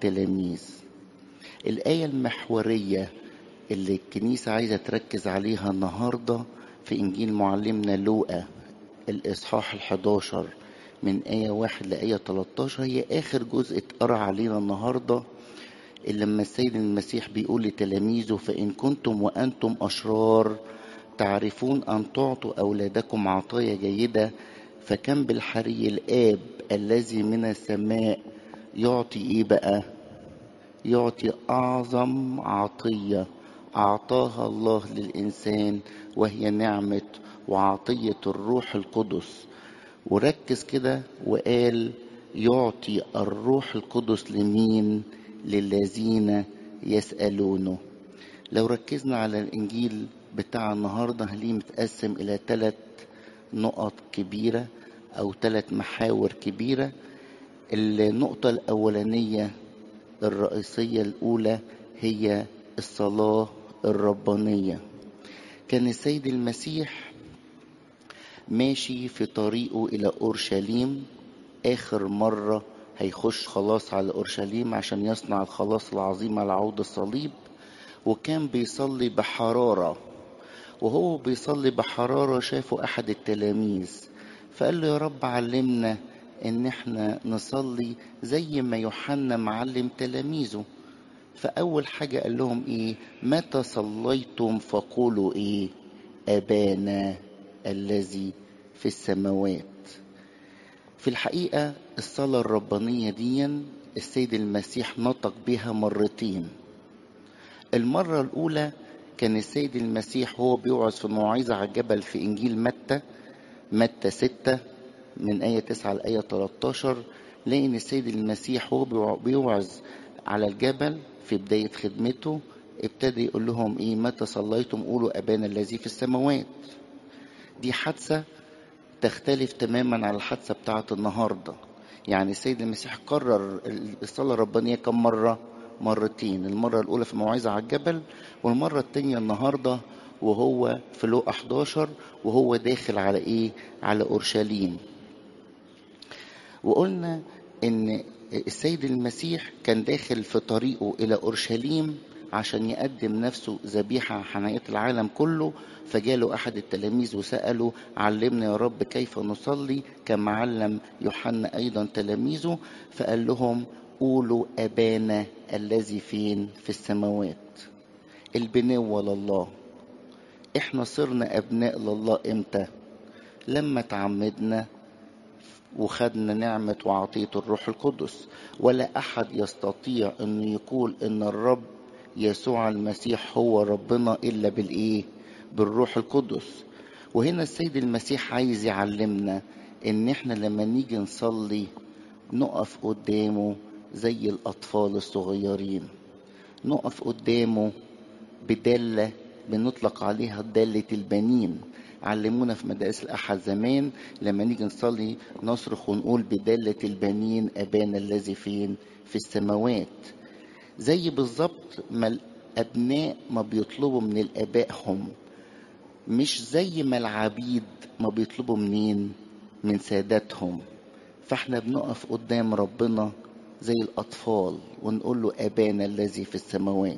التلاميذ الآية المحورية اللي الكنيسة عايزة تركز عليها النهاردة في إنجيل معلمنا لوقا الإصحاح الحداشر من آية واحد لآية 13 هي آخر جزء اتقرأ علينا النهاردة اللي لما السيد المسيح بيقول لتلاميذه فإن كنتم وأنتم أشرار تعرفون أن تعطوا أولادكم عطايا جيدة فكم بالحري الآب الذي من السماء يعطي إيه بقى؟ يعطي أعظم عطية أعطاها الله للإنسان وهي نعمة وعطية الروح القدس وركز كده وقال يعطي الروح القدس لمين للذين يسألونه لو ركزنا على الإنجيل بتاع النهاردة هليه متقسم إلى ثلاث نقط كبيرة أو ثلاث محاور كبيرة النقطة الأولانية الرئيسية الأولى هي الصلاة الربانية كان السيد المسيح ماشي في طريقه إلى أورشليم آخر مرة هيخش خلاص على أورشليم عشان يصنع الخلاص العظيم على عود الصليب وكان بيصلي بحرارة وهو بيصلي بحرارة شافه أحد التلاميذ فقال له يا رب علمنا إن إحنا نصلي زي ما يوحنا معلم تلاميذه فأول حاجة قال لهم إيه متى صليتم فقولوا إيه أبانا الذي في السماوات في الحقيقة الصلاة الربانية دي السيد المسيح نطق بها مرتين المرة الأولى كان السيد المسيح هو بيوعظ في موعظة على الجبل في إنجيل متى متى ستة من آية 9 لآية 13 لأن السيد المسيح هو بيوعظ على الجبل في بداية خدمته ابتدى يقول لهم إيه متى صليتم قولوا أبانا الذي في السماوات دي حادثة تختلف تماما عن الحادثة بتاعت النهاردة يعني السيد المسيح قرر الصلاة الربانية كم مرة مرتين المرة الأولى في موعظة على الجبل والمرة التانية النهاردة وهو في لوقا 11 وهو داخل على إيه على أورشليم وقلنا إن السيد المسيح كان داخل في طريقه إلى أورشليم عشان يقدم نفسه ذبيحة حناية العالم كله فجاله أحد التلاميذ وسأله علمنا يا رب كيف نصلي كما علم يوحنا أيضا تلاميذه فقال لهم قولوا أبانا الذي فين في السماوات البنوة لله احنا صرنا أبناء لله إمتى لما تعمدنا وخدنا نعمة وعطية الروح القدس ولا أحد يستطيع أن يقول أن الرب يسوع المسيح هو ربنا إلا بالإيه بالروح القدس وهنا السيد المسيح عايز يعلمنا ان احنا لما نيجي نصلي نقف قدامه زي الاطفال الصغيرين نقف قدامه بدالة بنطلق عليها دالة البنين علمونا في مدارس الأحد زمان لما نيجي نصلي نصرخ ونقول بدالة البنين أبانا الذي فين في السماوات زي بالظبط ما الأبناء ما بيطلبوا من الآبائهم مش زي ما العبيد ما بيطلبوا منين من ساداتهم فاحنا بنقف قدام ربنا زي الأطفال ونقول له أبانا الذي في السماوات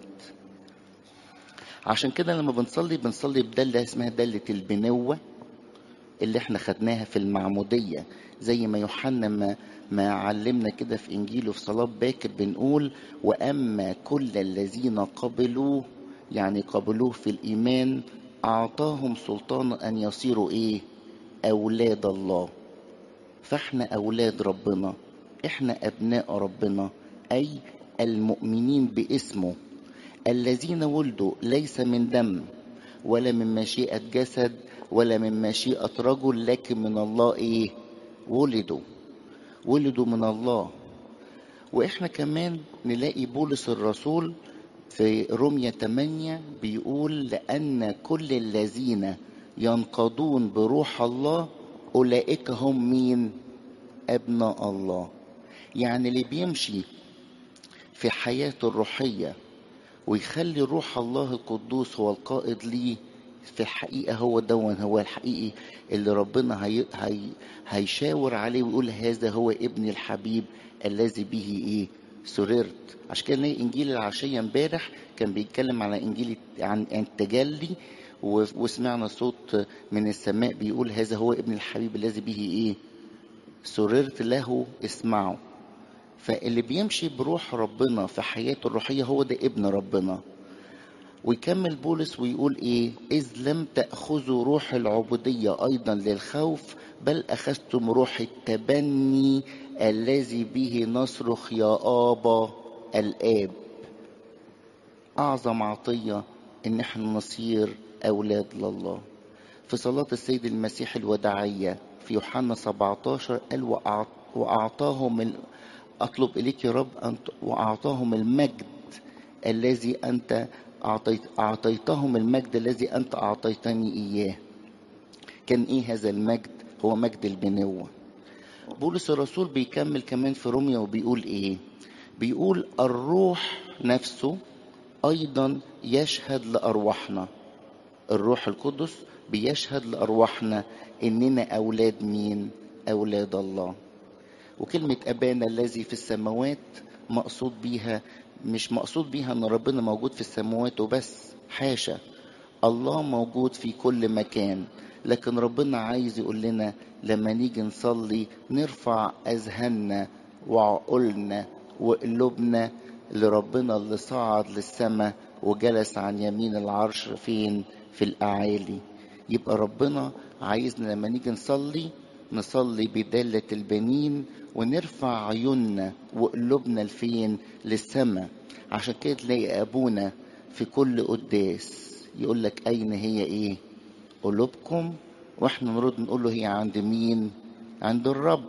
عشان كده لما بنصلي بنصلي بدالة اسمها دالة البنوة اللي احنا خدناها في المعمودية زي ما يوحنا ما, ما علمنا كده في إنجيله في صلاة باكر بنقول وأما كل الذين قبلوه يعني قبلوه في الإيمان أعطاهم سلطان أن يصيروا إيه أولاد الله فإحنا أولاد ربنا إحنا أبناء ربنا أي المؤمنين باسمه الذين ولدوا ليس من دم ولا من مشيئة جسد ولا من مشيئة رجل لكن من الله إيه ولدوا ولدوا من الله وإحنا كمان نلاقي بولس الرسول في رومية 8 بيقول لأن كل الذين ينقضون بروح الله أولئك هم مين أبناء الله يعني اللي بيمشي في حياته الروحية ويخلي روح الله القدوس هو القائد ليه في الحقيقة هو دون هو الحقيقي اللي ربنا هي هي هيشاور عليه ويقول هذا هو ابن الحبيب الذي به ايه سررت عشان كده نلاقي انجيل العشيه امبارح كان بيتكلم على انجيل عن التجلي و- وسمعنا صوت من السماء بيقول هذا هو ابن الحبيب الذي به ايه سررت له اسمعوا فاللي بيمشي بروح ربنا في حياته الروحيه هو ده ابن ربنا ويكمل بولس ويقول ايه اذ لم تاخذوا روح العبوديه ايضا للخوف بل اخذتم روح التبني الذي به نصرخ يا ابا الاب اعظم عطيه ان احنا نصير اولاد لله في صلاه السيد المسيح الوداعيه في يوحنا 17 قال وأعط- واعطاهم ال... اطلب اليك يا رب أن ت- واعطاهم المجد الذي انت اعطيت اعطيتهم المجد الذي انت اعطيتني اياه كان ايه هذا المجد هو مجد البنوه بولس الرسول بيكمل كمان في روميا وبيقول ايه بيقول الروح نفسه ايضا يشهد لارواحنا الروح القدس بيشهد لارواحنا اننا اولاد مين اولاد الله وكلمة أبانا الذي في السماوات مقصود بيها مش مقصود بيها إن ربنا موجود في السماوات وبس حاشا الله موجود في كل مكان لكن ربنا عايز يقول لنا لما نيجي نصلي نرفع أذهاننا وعقولنا وقلوبنا لربنا اللي صعد للسماء وجلس عن يمين العرش فين في الأعالي يبقى ربنا عايزنا لما نيجي نصلي نصلي بدالة البنين ونرفع عيوننا وقلوبنا لفين للسماء عشان كده تلاقي أبونا في كل قداس يقول لك أين هي إيه قلوبكم واحنا نرد نقول له هي عند مين عند الرب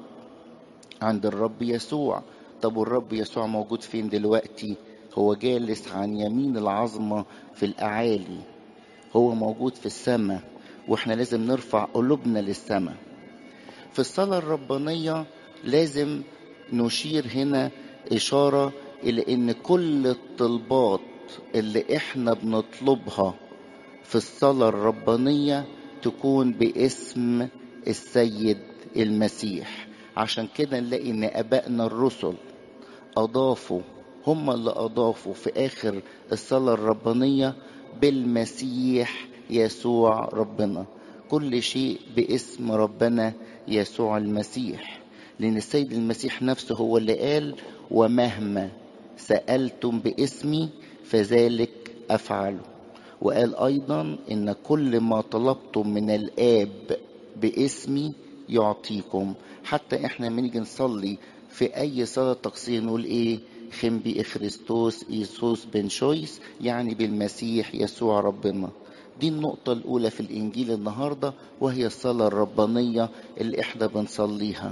عند الرب يسوع طب والرب يسوع موجود فين دلوقتي هو جالس عن يمين العظمة في الأعالي هو موجود في السماء واحنا لازم نرفع قلوبنا للسماء في الصلاة الربانية لازم نشير هنا إشارة إلى إن كل الطلبات اللي إحنا بنطلبها في الصلاة الربانية تكون باسم السيد المسيح عشان كده نلاقي إن آبائنا الرسل أضافوا هم اللي أضافوا في آخر الصلاة الربانية بالمسيح يسوع ربنا كل شيء باسم ربنا يسوع المسيح لأن السيد المسيح نفسه هو اللي قال ومهما سألتم باسمي فذلك أفعله وقال أيضا إن كل ما طلبتم من الآب باسمي يعطيكم حتى إحنا لما نيجي نصلي في أي صلاة تقصير نقول إيه خم بي إخريستوس إيسوس بن شويس يعني بالمسيح يسوع ربنا دي النقطة الأولى في الإنجيل النهاردة وهي الصلاة الربانية اللي إحنا بنصليها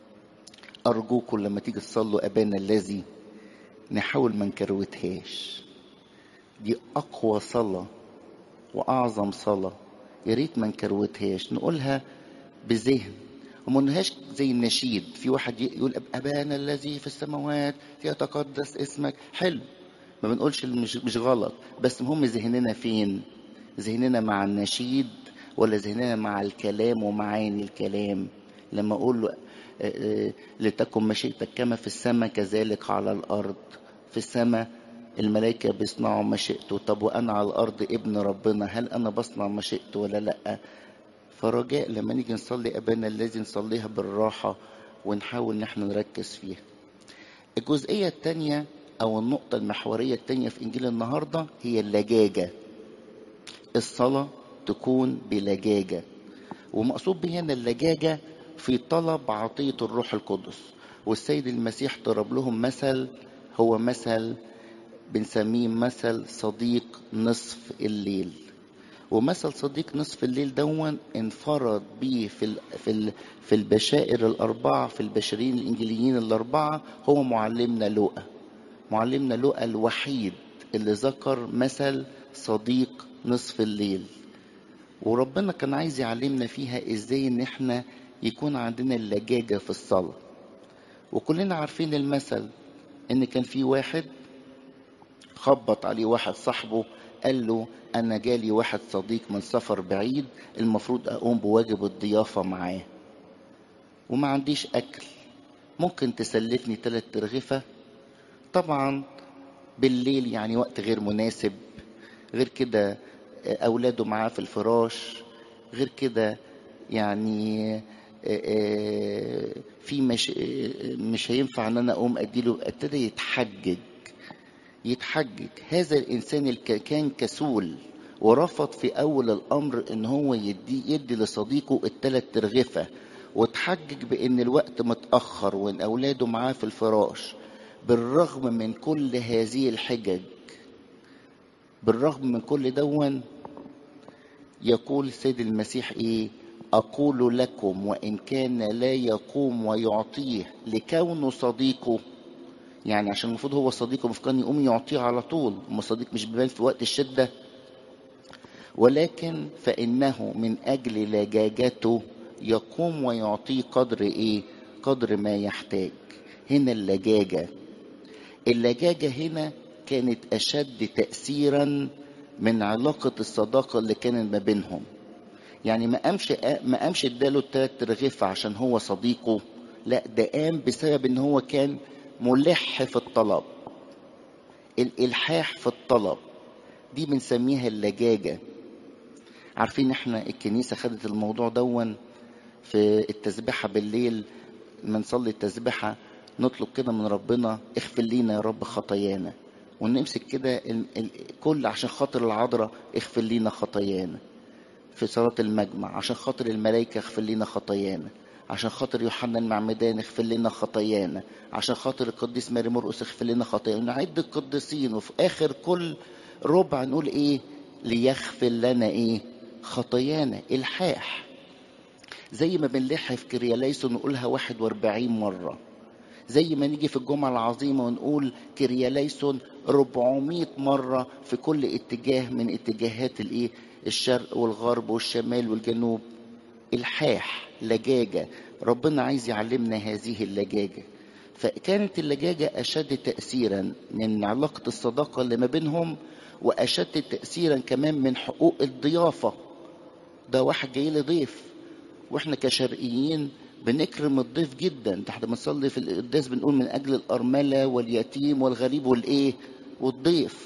أرجوكم لما تيجي تصلوا أبانا الذي نحاول ما نكروتهاش دي أقوى صلاة وأعظم صلاة يا ريت ما نكروتهاش نقولها بذهن وما نقولهاش زي النشيد في واحد يقول أبانا الذي في السماوات يتقدس اسمك حلو ما بنقولش مش, مش غلط بس المهم ذهننا فين ذهننا مع النشيد ولا ذهننا مع الكلام ومعاني الكلام لما اقول له لتكن مشيئتك كما في السماء كذلك على الارض في السماء الملائكة بيصنعوا مشيئته طب وأنا على الأرض ابن ربنا هل أنا بصنع مشيئته ولا لأ فرجاء لما نيجي نصلي أبانا الذي نصليها بالراحة ونحاول إن احنا نركز فيها الجزئية الثانية أو النقطة المحورية الثانية في إنجيل النهاردة هي اللجاجة الصلاة تكون بلجاجة ومقصود بها هنا اللجاجة في طلب عطية الروح القدس والسيد المسيح ضرب لهم مثل هو مثل بنسميه مثل صديق نصف الليل ومثل صديق نصف الليل دون انفرد به في ال في ال في البشائر الاربعه في البشريين الانجيليين الاربعه هو معلمنا لوقا معلمنا لوقا الوحيد اللي ذكر مثل صديق نصف الليل وربنا كان عايز يعلمنا فيها ازاي ان احنا يكون عندنا اللجاجة في الصلاة وكلنا عارفين المثل ان كان في واحد خبط عليه واحد صاحبه قال له انا جالي واحد صديق من سفر بعيد المفروض اقوم بواجب الضيافة معاه وما عنديش اكل ممكن تسلفني تلات ترغفة طبعا بالليل يعني وقت غير مناسب غير كده اولاده معاه في الفراش غير كده يعني في مش مش هينفع ان انا اقوم اديله ابتدى يتحجج يتحجج هذا الانسان اللي كان كسول ورفض في اول الامر ان هو يدي يدي لصديقه الثلاث ترغفه وتحجج بان الوقت متاخر وان اولاده معاه في الفراش بالرغم من كل هذه الحجج بالرغم من كل دون يقول السيد المسيح ايه اقول لكم وان كان لا يقوم ويعطيه لكونه صديقه يعني عشان المفروض هو صديقه المفروض كان يقوم يعطيه على طول اما الصديق مش بيبان في وقت الشده ولكن فانه من اجل لجاجته يقوم ويعطيه قدر ايه قدر ما يحتاج هنا اللجاجه اللجاجه هنا كانت اشد تاثيرا من علاقه الصداقه اللي كانت ما بينهم يعني ما قامش ما قامش اداله التلات رغيف عشان هو صديقه لا ده قام بسبب ان هو كان ملح في الطلب الالحاح في الطلب دي بنسميها اللجاجه عارفين احنا الكنيسه خدت الموضوع دون في التسبيحه بالليل بنصلي التسبيحه نطلب كده من ربنا اغفر لينا يا رب خطايانا ونمسك كده كل عشان خاطر العذراء اغفر لينا خطايانا في صلاة المجمع عشان خاطر الملائكة اغفر لنا خطايانا عشان خاطر يوحنا المعمدان اغفر لنا خطايانا عشان خاطر القديس ماري مرقس اغفر لنا خطايانا نعد القديسين وفي اخر كل ربع نقول ايه ليغفر لنا ايه خطايانا الحاح زي ما بنلح في كرياليس ونقولها 41 مرة زي ما نيجي في الجمعة العظيمة ونقول كرياليسون 400 مرة في كل اتجاه من اتجاهات الايه الشرق والغرب والشمال والجنوب الحاح لجاجة ربنا عايز يعلمنا هذه اللجاجة فكانت اللجاجة أشد تأثيرا من علاقة الصداقة اللي ما بينهم وأشد تأثيرا كمان من حقوق الضيافة ده واحد جاي لي ضيف واحنا كشرقيين بنكرم الضيف جدا ده احنا بنصلي في القداس بنقول من اجل الارمله واليتيم والغريب والايه والضيف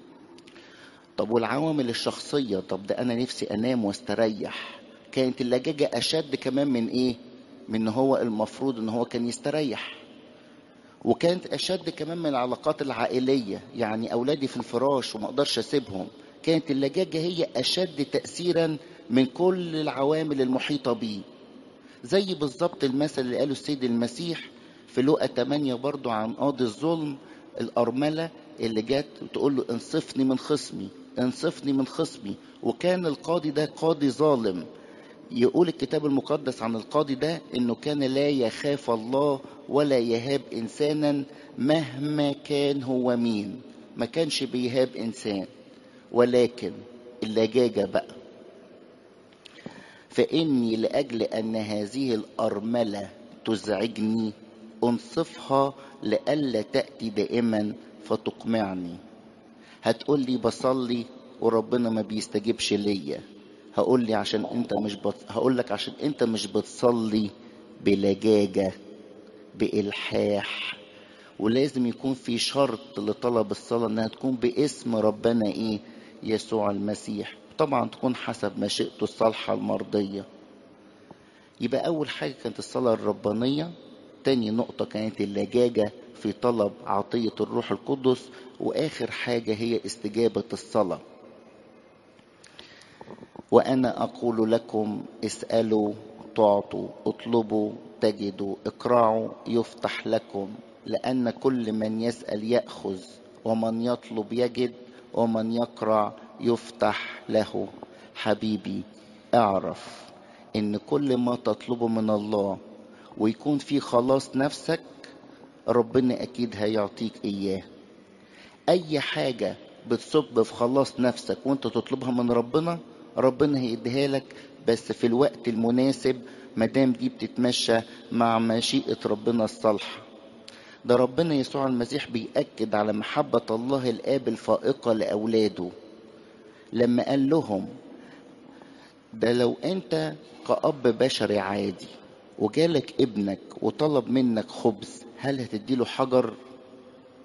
طب والعوامل الشخصيه طب ده انا نفسي انام واستريح كانت اللجاجه اشد كمان من ايه من ان هو المفروض ان هو كان يستريح وكانت اشد كمان من العلاقات العائليه يعني اولادي في الفراش وما اقدرش اسيبهم كانت اللجاجه هي اشد تاثيرا من كل العوامل المحيطه بيه زي بالظبط المثل اللي قاله السيد المسيح في لقا 8 برضو عن قاضي الظلم الأرملة اللي جت تقول له انصفني من خصمي انصفني من خصمي وكان القاضي ده قاضي ظالم يقول الكتاب المقدس عن القاضي ده انه كان لا يخاف الله ولا يهاب انسانا مهما كان هو مين ما كانش بيهاب انسان ولكن اللجاجة بقى فإني لأجل أن هذه الأرملة تزعجني أنصفها لئلا تأتي دائما فتقمعني هتقول لي بصلي وربنا ما بيستجيبش ليا هقول لي عشان انت مش بت... هقول لك عشان انت مش بتصلي بلجاجة بإلحاح ولازم يكون في شرط لطلب الصلاة انها تكون باسم ربنا ايه يسوع المسيح طبعا تكون حسب مشيئته الصالحة المرضية يبقى أول حاجة كانت الصلاة الربانية تاني نقطة كانت اللجاجة في طلب عطية الروح القدس وآخر حاجة هي استجابة الصلاة وأنا أقول لكم اسألوا تعطوا اطلبوا تجدوا اقرعوا يفتح لكم لأن كل من يسأل يأخذ ومن يطلب يجد ومن يقرع يفتح له حبيبي اعرف ان كل ما تطلبه من الله ويكون في خلاص نفسك ربنا اكيد هيعطيك اياه اي حاجه بتصب في خلاص نفسك وانت تطلبها من ربنا ربنا هيديها لك بس في الوقت المناسب مادام دي بتتمشى مع مشيئه ربنا الصالحه ده ربنا يسوع المسيح بيأكد على محبة الله الآب الفائقة لأولاده لما قال لهم ده لو أنت كأب بشري عادي وجالك ابنك وطلب منك خبز هل هتديله حجر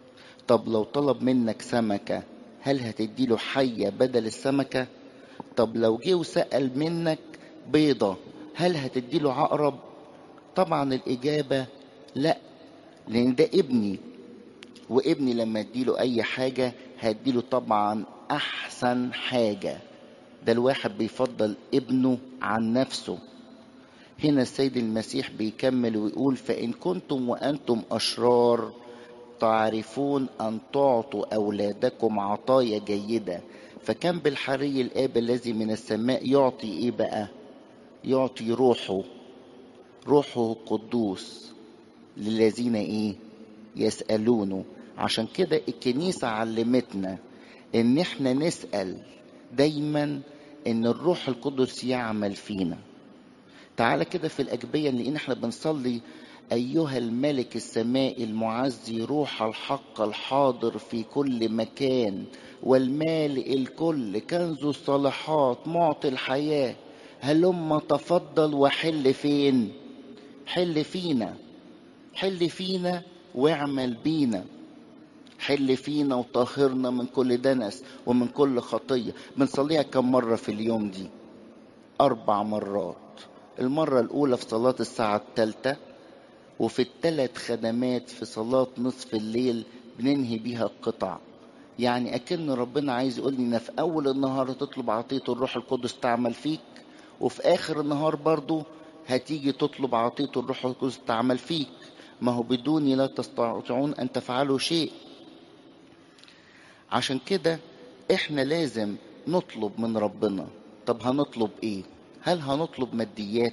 طب لو طلب منك سمكة هل هتديله حية بدل السمكة طب لو جه وسأل منك بيضة هل هتديله عقرب طبعا الإجابة لا لأن ده ابني وابني لما اديله أي حاجة هديله طبعا أحسن حاجة ده الواحد بيفضل ابنه عن نفسه هنا السيد المسيح بيكمل ويقول فإن كنتم وأنتم أشرار تعرفون أن تعطوا أولادكم عطايا جيدة فكم بالحري الآب الذي من السماء يعطي إيه بقى يعطي روحه روحه القدوس للذين إيه يسألونه عشان كده الكنيسة علمتنا إن إحنا نسأل دايما إن الروح القدس يعمل فينا تعالى كده في الأجبية لأن إحنا بنصلي أيها الملك السمائي المعزي روح الحق الحاضر في كل مكان والمالئ الكل كنز الصالحات معطي الحياة هلم تفضل وحل فين حل فينا حل فينا واعمل بينا حل فينا وطهرنا من كل دنس ومن كل خطية بنصليها كم مرة في اليوم دي أربع مرات المرة الأولى في صلاة الساعة الثالثة وفي الثلاث خدمات في صلاة نصف الليل بننهي بيها القطع يعني أكن ربنا عايز يقول لنا في أول النهار تطلب عطية الروح القدس تعمل فيك وفي آخر النهار برضو هتيجي تطلب عطية الروح القدس تعمل فيك ما هو بدوني لا تستطيعون أن تفعلوا شيء عشان كده احنا لازم نطلب من ربنا طب هنطلب ايه هل هنطلب ماديات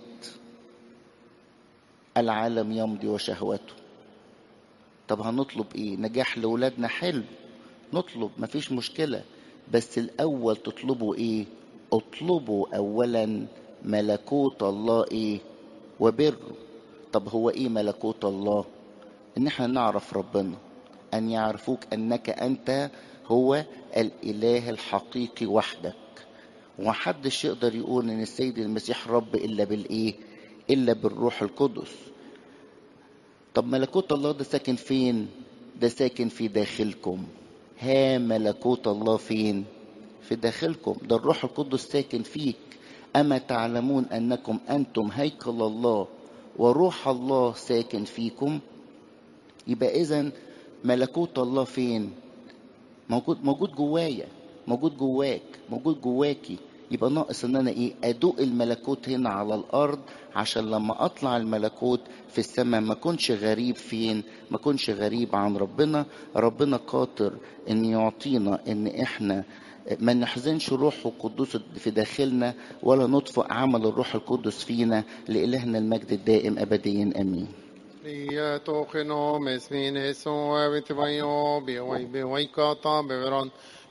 العالم يمضي وشهوته طب هنطلب ايه نجاح لولادنا حلو نطلب مفيش مشكلة بس الأول تطلبوا ايه اطلبوا أولا ملكوت الله ايه وبره طب هو ايه ملكوت الله ان احنا نعرف ربنا ان يعرفوك انك انت هو الاله الحقيقي وحدك ومحدش يقدر يقول ان السيد المسيح رب الا بالايه الا بالروح القدس طب ملكوت الله ده ساكن فين ده ساكن في داخلكم ها ملكوت الله فين في داخلكم ده الروح القدس ساكن فيك اما تعلمون انكم انتم هيكل الله وروح الله ساكن فيكم يبقى اذا ملكوت الله فين موجود موجود جوايا موجود جواك موجود جواكي يبقى ناقص ان انا ايه ادوق الملكوت هنا على الارض عشان لما اطلع الملكوت في السماء ما كنش غريب فين ما كنش غريب عن ربنا ربنا قادر ان يعطينا ان احنا ما نحزنش روحه القدوس في داخلنا ولا نطفئ عمل الروح القدس فينا لإلهنا المجد الدائم أبديا أمين Lia to khino mesmin eso avit vayo bi wai bi wai ka ta be veron